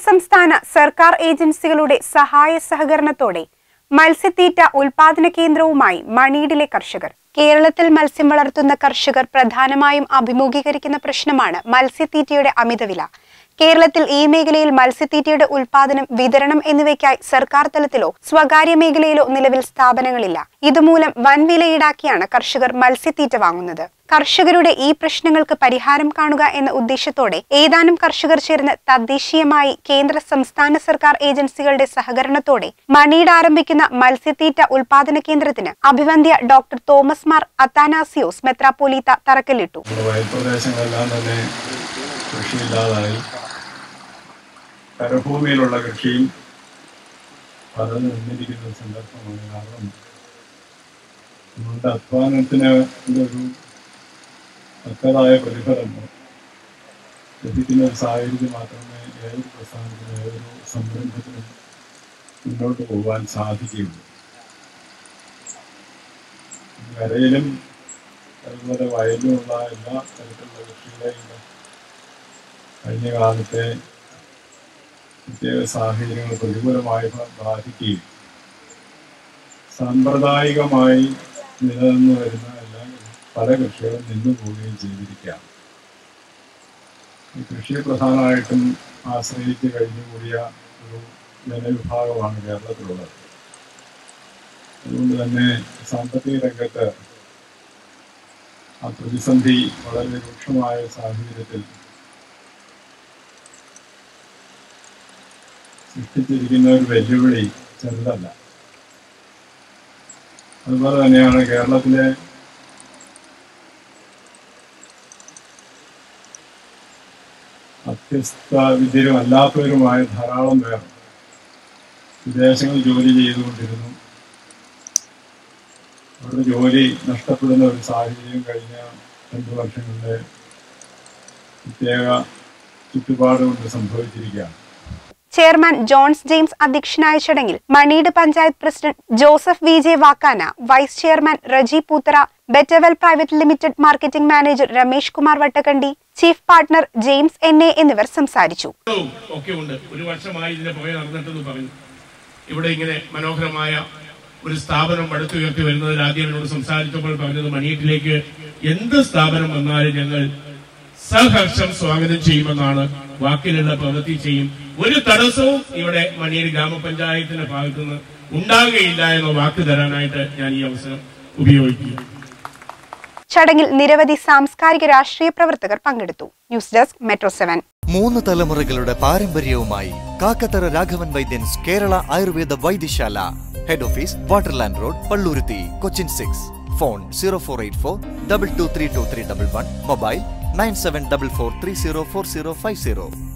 സംസ്ഥാന സർക്കാർ ഏജൻസികളുടെ സഹായ സഹകരണത്തോടെ മത്സ്യത്തീറ്റ ഉൽപാദന കേന്ദ്രവുമായി മണിയിടിലെ കർഷകർ കേരളത്തിൽ മത്സ്യം വളർത്തുന്ന കർഷകർ പ്രധാനമായും അഭിമുഖീകരിക്കുന്ന പ്രശ്നമാണ് മത്സ്യത്തീറ്റയുടെ അമിതവില കേരളത്തിൽ ഈ മേഖലയിൽ മത്സ്യത്തീറ്റയുടെ ഉൽപാദനം വിതരണം എന്നിവയ്ക്കായി സർക്കാർ തലത്തിലോ സ്വകാര്യ മേഖലയിലോ നിലവിൽ സ്ഥാപനങ്ങളില്ല ഇതുമൂലം വൻ വില ഈടാക്കിയാണ് കർഷകർ മത്സ്യത്തീറ്റ വാങ്ങുന്നത് കർഷകരുടെ ഈ പ്രശ്നങ്ങൾക്ക് പരിഹാരം കാണുക എന്ന ഉദ്ദേശത്തോടെ ഏതാനും കർഷകർ ചേർന്ന് തദ്ദേശീയമായി കേന്ദ്ര സംസ്ഥാന സർക്കാർ ഏജൻസികളുടെ സഹകരണത്തോടെ മണിയുടെ ആരംഭിക്കുന്ന മത്സ്യത്തീറ്റ ഉൽപാദന കേന്ദ്രത്തിന് അഭിവന്ദ്യ ഡോക്ടർ തോമസ് മാർ അത്താനാസിയോസ് മെത്രാപ്പോലീത്ത തറക്കല്ലിട്ടു നമ്മുടെ വയൽ പ്രദേശങ്ങളെല്ലാം തന്നെ കൃഷിയില്ലാതായി കരഭൂമിയിലുള്ള കൃഷിയും പലതും നിന്നിരിക്കുന്ന ഒരു സന്ദർഭമാണ് കാരണം നമ്മളുടെ അധ്വാനത്തിന് ഒരു തക്കതായ പ്രതിഫലം ലഭിക്കുന്ന ഒരു സാഹചര്യത്തിൽ മാത്രമേ ഏതൊരു പ്രസ്ഥാനത്തിനും ഏതൊരു സംരംഭത്തിനും മുന്നോട്ട് പോകാൻ സാധിക്കുകയുള്ളൂ കരയിലും അതുപോലെ വയലിലുള്ള എല്ലാ തരത്തിലുള്ള കൃഷികളെയും കഴിഞ്ഞ കാലത്തെ പ്രത്യേക സാഹചര്യങ്ങൾ പ്രതികൂലമായി ബ- ബാധിക്കുകയും സാമ്പ്രദായികമായി നിലനിന്നു വരുന്ന എല്ലാ പല കൃഷികളും നിന്നു പോവുകയും ചെയ്തിരിക്കുകയാണ് ഈ കൃഷിയെ പ്രധാനമായിട്ടും ആശ്രയിച്ച് കഴിഞ്ഞുകൂടിയ ഒരു ജനവിഭാഗമാണ് കേരളത്തിലുള്ളത് അതുകൊണ്ട് തന്നെ സാമ്പത്തിക രംഗത്ത് ആ പ്രതിസന്ധി വളരെ രൂക്ഷമായ സാഹചര്യത്തിൽ സൃഷ്ടിച്ചിരിക്കുന്ന ഒരു വെല്ലുവിളി ചെറുതല്ല അതുപോലെ തന്നെയാണ് കേരളത്തിലെ അത്യസ്ത വിദ്യരും അല്ലാത്തവരുമായ ധാരാളം പേർ വിദേശങ്ങളിൽ ജോലി ചെയ്തുകൊണ്ടിരുന്നു അവരുടെ ജോലി നഷ്ടപ്പെടുന്ന ഒരു സാഹചര്യം കഴിഞ്ഞ രണ്ടു വർഷങ്ങളിലെ പ്രത്യേക ചുറ്റുപാട് കൊണ്ട് സംഭവിച്ചിരിക്കുകയാണ് ചെയർമാൻ ജോൺസ് ജെയിംസ് അധ്യക്ഷനായ ചടങ്ങിൽ Maneed panchayat president Joseph V J Vakkana vice chairman Reji Poothara Betawell private limited marketing manager Ramesh Kumar Vattakkandi chief partner James N A എന്നിവർ സംസാരിച്ചു വും ഒക്കെ ഉണ്ട് ഒരു വർഷമായി ഇതിന്റെ പുറകെ നടന്നിട്ടെന്ന് പറഞ്ഞു ഇവിടെ ഇങ്ങനെ മനോഹരമായ ഒരു സ്ഥാപനം പടുത്തുയർത്തി വരുന്നതിൽ ആദ്യം എന്നോട് സംസാരിച്ചപ്പോൾ പറഞ്ഞത് മണിയറ്റിലേക്ക് എന്ത് സ്ഥാപനം വന്നാലും ഞങ്ങൾ സഹർഷം സ്വാഗതം ചെയ്യുമെന്നാണ് വാക്കിലുള്ള പ്രവൃത്തി ചെയ്യും ഒരു തടസ്സവും ഇവിടെ മണിയടി ഗ്രാമപഞ്ചായത്തിന്റെ ഭാഗത്തുനിന്ന് ഉണ്ടാകുകയില്ല എന്ന വാക്ക് തരാനായിട്ട് ഞാൻ ഈ അവസരം ഉപയോഗിക്കുന്നു ചടങ്ങിൽ നിരവധി സാംസ്കാരിക രാഷ്ട്രീയ പ്രവർത്തകർ പങ്കെടുത്തു ന്യൂസ് ഡെസ്ക് മെട്രോ സെവൻ മൂന്ന് തലമുറകളുടെ പാരമ്പര്യവുമായി കാക്കത്തറ രാഘവൻ വൈദ്യൻസ് കേരള ആയുർവേദ വൈദ്യശാല head office Waterland road Palluruthy Cochin six phone zero four eight four double two three two three double one mobile nine seven double four three zero four zero five zero